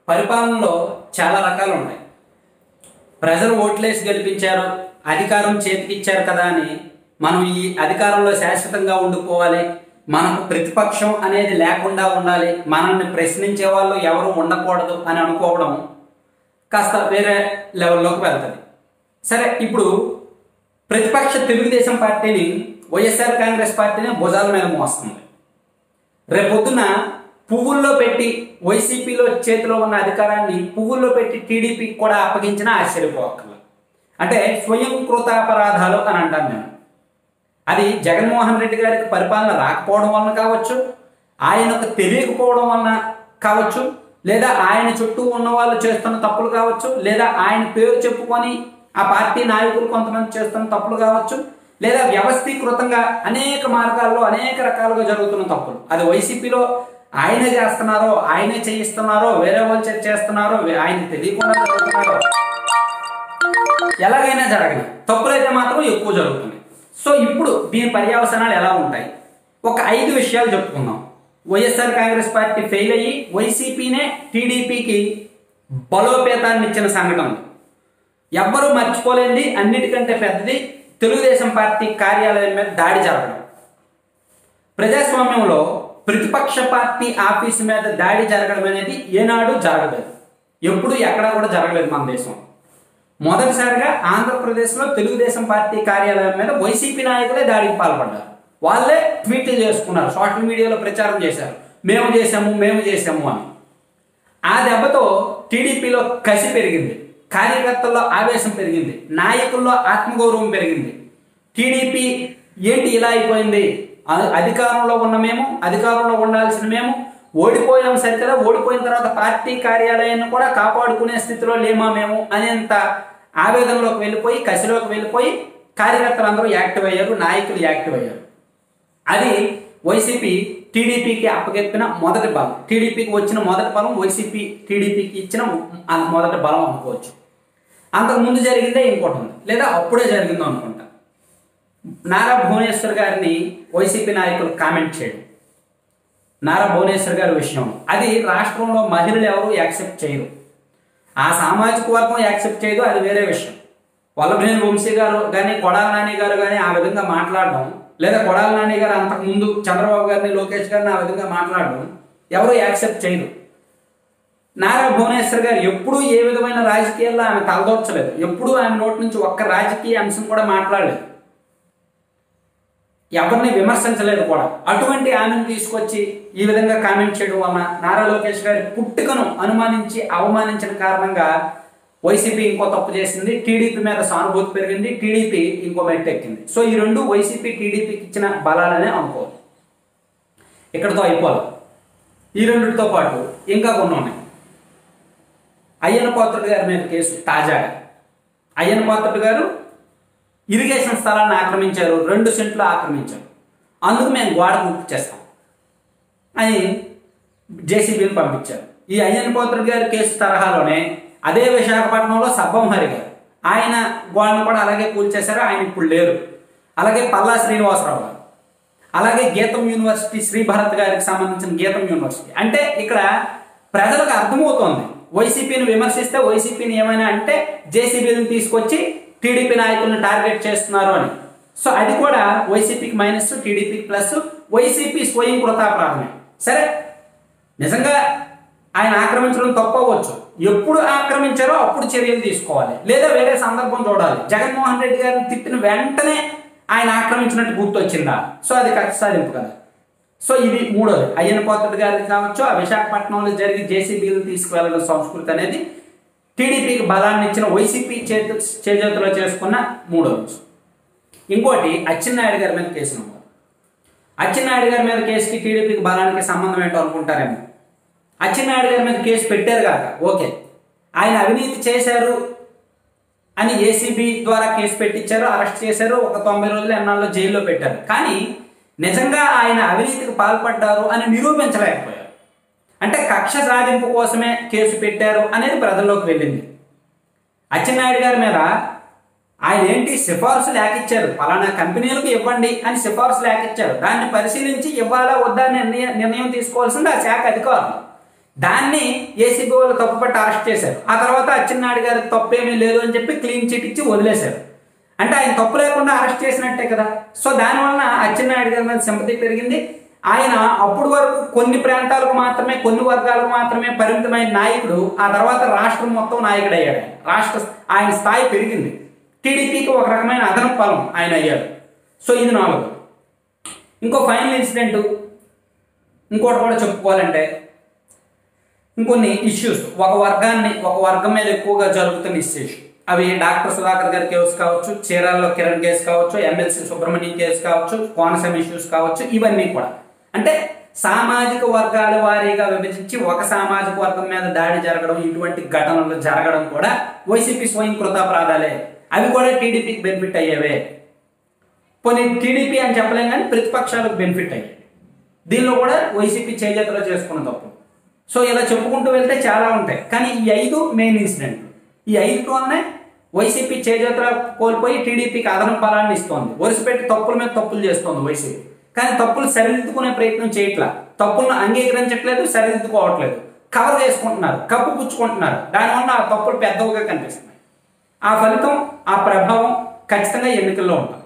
పరిపాలనలో చాలా రకాలు ఉన్నాయి ప్రజలు ఓట్లేసి గెలిపించారు అధికారం చేతికిచ్చారు కదా అని మనం ఈ అధికారంలో శాశ్వతంగా ఉండిపోవాలి మనకు ప్రతిపక్షం అనేది లేకుండా ఉండాలి మనల్ని ప్రశ్నించే వాళ్ళు ఎవరు ఉండకూడదు అని అనుకోవడం కాస్త వేరే లెవెల్లోకి వెళ్తుంది సరే ఇప్పుడు ప్రతిపక్ష తెలుగుదేశం పార్టీని వైఎస్ఆర్ కాంగ్రెస్ పార్టీని భుజాల మీద మోస్తుంది రేపొద్దున పువ్వుల్లో పెట్టి వైసీపీలో చేతిలో ఉన్న అధికారాన్ని పువ్వుల్లో పెట్టి టీడీపీకి కూడా అప్పగించిన ఆశ్చర్యపోవక్కర్లేదు అంటే స్వయం కృతాపరాధాలు అని అంటాను నేను అది జగన్మోహన్ రెడ్డి గారికి పరిపాలన రాకపోవడం వలన కావచ్చు ఆయనకు తెలియకపోవడం వలన కావచ్చు లేదా ఆయన చుట్టూ ఉన్న వాళ్ళు చేస్తున్న తప్పులు కావచ్చు లేదా ఆయన పేరు చెప్పుకొని ఆ పార్టీ నాయకులు కొంతమంది చేస్తున్న తప్పులు కావచ్చు లేదా వ్యవస్థీకృతంగా అనేక మార్గాల్లో అనేక రకాలుగా జరుగుతున్న తప్పులు అది వైసీపీలో ఆయనే చేస్తున్నారో ఆయనే చేయిస్తున్నారో వేరే వాళ్ళు చే- చేస్తున్నారో వే- ఆయనకి తెలియకుండా జరుగుతున్నారో ఎలాగైనా జరగని తప్పులైతే మాత్రం ఎక్కువ జరుగుతుంది సో ఇప్పుడు దీని పర్యవసనాలు ఎలా ఉంటాయి ఒక ఐదు విషయాలు చెప్పుకుందాం వైఎస్ఆర్ కాంగ్రెస్ పార్టీ ఫెయిల్ అయ్యి వైసీపీనే టీడీపీకి బలోపేతాన్ని ఇచ్చిన సంఘటనలు ఎవ్వరూ మర్చిపోలేంది అన్నిటికంటే పెద్దది తెలుగుదేశం పార్టీ కార్యాలయం మీద దాడి జరగడం ప్రజాస్వామ్యంలో ప్రతిపక్ష పార్టీ ఆఫీసు మీద దాడి జరగడం అనేది ఏనాడు జరగలేదు ఎప్పుడు ఎక్కడా కూడా జరగలేదు మన దేశం మొదటిసారిగా ఆంధ్రప్రదేశ్లో తెలుగుదేశం పార్టీ కార్యాలయం మీద వైసీపీ నాయకులే దాడికి పాల్పడ్డారు వాళ్ళే ట్వీట్లు చేసుకున్నారు సోషల్ మీడియాలో ప్రచారం చేశారు మేము చేసాము మేము చేసాము అని ఆ దెబ్బతో టీడీపీలో కసి పెరిగింది కార్యకర్తల్లో ఆవేశం పెరిగింది నాయకుల్లో ఆత్మగౌరవం పెరిగింది టీడీపీ ఏంటి ఇలా అయిపోయింది అ- అధికారంలో ఉన్న మేము అధికారంలో ఉండాల్సిన మేము ఓడిపోయాం సరికదా ఓడిపోయిన తర్వాత పార్టీ కార్యాలయాన్ని కూడా కాపాడుకునే స్థితిలో లేమా మేము అనేంత ఆవేదనలోకి వెళ్ళిపోయి కసిలోకి వెళ్ళిపోయి కార్యకర్తలందరూ యాక్టివ్ అయ్యారు నాయకులు యాక్టివ్ అయ్యారు అది వైసీపీ టీడీపీకి అప్పగెప్పిన మొదటి బలం టీడీపీకి వచ్చిన మొదటి బలం వైసీపీ టీడీపీకి ఇచ్చిన ఆ మొదటి బలం అనుకోవచ్చు అంతకు ముందు జరిగిందే ఇంకోటి ఉంది లేదా అప్పుడే జరిగిందో అనుకుంటా నారా భువనేశ్వర్ గారిని వైసీపీ నాయకులు కామెంట్ చేయడం నారా భువనేశ్వర్ గారి విషయం అది రాష్ట్రంలో మహిళలు ఎవరు యాక్సెప్ట్ చేయరు ఆ సామాజిక వర్గం యాక్సెప్ట్ చేయదు అది వేరే విషయం వల్లభనేని వంశీ గారు కానీ కొడాల నాని గారు కానీ ఆ విధంగా మాట్లాడడం లేదా కొడాల నాని గారు అంతకు ముందు చంద్రబాబు గారిని లోకేష్ గారిని ఆ విధంగా మాట్లాడడం ఎవరు యాక్సెప్ట్ చేయరు నారా భువనేశ్వర్ గారు ఎప్పుడూ ఏ విధమైన రాజకీయాల్లో ఆమె తలదొచ్చలేదు ఎప్పుడూ ఆమె నోటి నుంచి ఒక్క రాజకీయ అంశం కూడా మాట్లాడలేదు ఎవరిని విమర్శించలేదు కూడా అటువంటి ఆమెను తీసుకొచ్చి ఈ విధంగా కామెంట్ చేయడం వలన నారా లోకేష్ గారి పుట్టుకను అనుమానించి అవమానించిన కారణంగా వైసీపీ ఇంకో తప్పు చేసింది టీడీపీ మీద సానుభూతి పెరిగింది టీడీపీ ఇంకో మెట్టు ఎక్కింది సో ఈ రెండు వైసీపీ టీడీపీకి ఇచ్చిన బలాలనే అనుకోవాలి ఇక్కడతో అయిపోవాలి ఈ రెండిటితో పాటు ఇంకా కొన్ని ఉన్నాయి అయ్యన్న పాత్రుడు గారి మీద కేసు తాజాగా అయ్యన్న పాత్రుడు గారు ఇరిగేషన్ స్థలాన్ని ఆక్రమించారు రెండు సెంట్లు ఆక్రమించారు అందుకు మేము గోడ పూర్తి చేస్తాం అని జేసీబీని పంపించారు ఈ అయ్యన్ పోత్రుడు గారి కేసు తరహాలోనే అదే విశాఖపట్నంలో సబ్బం హరి గారు ఆయన గోడను కూడా అలాగే కూల్చేశారు ఆయన ఇప్పుడు లేరు అలాగే పల్లా శ్రీనివాసరావు గారు అలాగే గీతం యూనివర్సిటీ శ్రీభరత్ గారికి సంబంధించిన గీతం యూనివర్సిటీ అంటే ఇక్కడ ప్రజలకు అర్థమవుతోంది వైసీపీని విమర్శిస్తే వైసీపీని ఏమైనా అంటే జేసీబీని తీసుకొచ్చి టీడీపీ నాయకులను టార్గెట్ చేస్తున్నారు అని సో అది కూడా వైసీపీకి మైనస్ టీడీపీకి ప్లస్ వైసీపీ స్వయం కృతాపరాధమే సరే నిజంగా ఆయన ఆక్రమించడం తప్పవచ్చు ఎప్పుడు ఆక్రమించారో అప్పుడు చర్యలు తీసుకోవాలి లేదా వేరే సందర్భం చూడాలి జగన్మోహన్ రెడ్డి గారిని తిప్పిన వెంటనే ఆయన ఆక్రమించినట్టు గుర్తొచ్చిందా సో అది కక్ష సాధింపు కదా సో ఇది మూడోది అయ్యన పాత్రుడు గారికి కావచ్చు ఆ విశాఖపట్నంలో జరిగి జేసీబీలు తీసుకువెళ్ళడం సంస్కృతి అనేది టీడీపీకి బలాన్ని ఇచ్చిన వైసీపీ చేతు చేజేతులో చేసుకున్న మూడోది అంశం. ఇంకోటి అచ్చెన్నాయుడు గారి మీద కేసు నమోదు అచ్చెన్నాయుడు గారి మీద కేసుకి టీడీపీకి బలానికి సంబంధం ఏంటో అనుకుంటారేమో అచ్చెన్నాయుడు గారి మీద కేసు పెట్టారు కాక ఓకే ఆయన అవినీతి చేశారు అని ఏసీబీ ద్వారా కేసు పెట్టించారు అరెస్ట్ చేశారు ఒక తొంభై రోజులు ఎన్నాళ్ళు జైల్లో పెట్టారు కానీ నిజంగా ఆయన అవినీతికి పాల్పడ్డారు అని నిరూపించలేకపోయారు అంటే కక్ష సాధింపు కోసమే కేసు పెట్టారు అనేది ప్రజల్లోకి వెళ్ళింది అచ్చెన్నాయుడు గారి మీద ఆయన ఏంటి సిఫార్సు లేకిచ్చారు పలానా కంపెనీలకు ఇవ్వండి అని సిఫార్సు లేకిచ్చారు దాన్ని పరిశీలించి ఇవ్వాలా వద్దా అని నిర్ణయం నిర్ణయం తీసుకోవాల్సింది ఆ శాఖ అధికారులు దాన్ని ఏసీబీ వాళ్ళు తప్పుపట్టి అరెస్ట్ చేశారు ఆ తర్వాత అచ్చెన్నాయుడు గారి తప్పేమీ లేదు అని చెప్పి క్లీన్ చిట్ ఇచ్చి వదిలేశారు అంటే ఆయన తప్పు లేకుండా అరెస్ట్ చేసినట్టే కదా సో దానివలన అచ్చెన్నాయుడు గారి మీద సింపతి పెరిగింది ఆయన అప్పుడు వరకు కొన్ని ప్రాంతాలకు మాత్రమే కొన్ని వర్గాలకు మాత్రమే పరిమితమైన నాయకుడు ఆ తర్వాత రాష్ట్రం మొత్తం నాయకుడు అయ్యాడు ఆయన. రాష్ట్ర ఆయన స్థాయి పెరిగింది టీడీపీకి ఒక రకమైన అదనపు బలం ఆయన అయ్యాడు సో ఇది నాలుగు ఇంకో ఫైనల్ ఇన్సిడెంట్ ఇంకోటి కూడా చెప్పుకోవాలంటే ఇంకొన్ని ఇష్యూస్ ఒక వర్గాన్ని ఒక వర్గం మీద ఎక్కువగా జరుగుతున్న ఇష్యూస్ అవి డాక్టర్ సుధాకర్ గారి కేసు కావచ్చు చీరాల్లో కిరణ్ కేసు కావచ్చు ఎమ్మెల్సీ సుబ్రహ్మణ్యం కేసు కావచ్చు కోనసీమ ఇష్యూస్ కావచ్చు ఇవన్నీ కూడా అంటే సామాజిక వర్గాల వారీగా విభజించి ఒక సామాజిక వర్గం మీద దాడి జరగడం ఇటువంటి ఘటనలు జరగడం కూడా వైసీపీ స్వయం కృతాపరాధాలే అవి కూడా టీడీపీకి బెనిఫిట్ అయ్యేవే పోనీ టీడీపీ అని చెప్పలేం కానీ ప్రతిపక్షాలకు బెనిఫిట్ అయ్యాయి దీనిలో కూడా వైసీపీ చేజేతలో చేసుకున్న తప్పు సో ఇలా చెప్పుకుంటూ వెళ్తే చాలా ఉంటాయి కానీ ఈ ఐదు మెయిన్ ఇన్సిడెంట్ ఈ ఐదులోనే వైసీపీ చేజేతల కోల్పోయి టీడీపీకి అదనపు బలాన్ని ఇస్తోంది వరుసపెట్టి తప్పుల మీద తప్పులు చేస్తోంది వైసీపీ కానీ తప్పులు సరిదిద్దుకునే ప్రయత్నం చేయట్లా తప్పులను అంగీకరించట్లేదు సరిదిద్దుకోవట్లేదు కవర్ చేసుకుంటున్నారు కప్పు పుచ్చుకుంటున్నారు దానివల్ల ఆ తప్పులు పెద్దవిగా కనిపిస్తున్నాయి ఆ ఫలితం ఆ ప్రభావం ఖచ్చితంగా ఎన్నికల్లో ఉంటుంది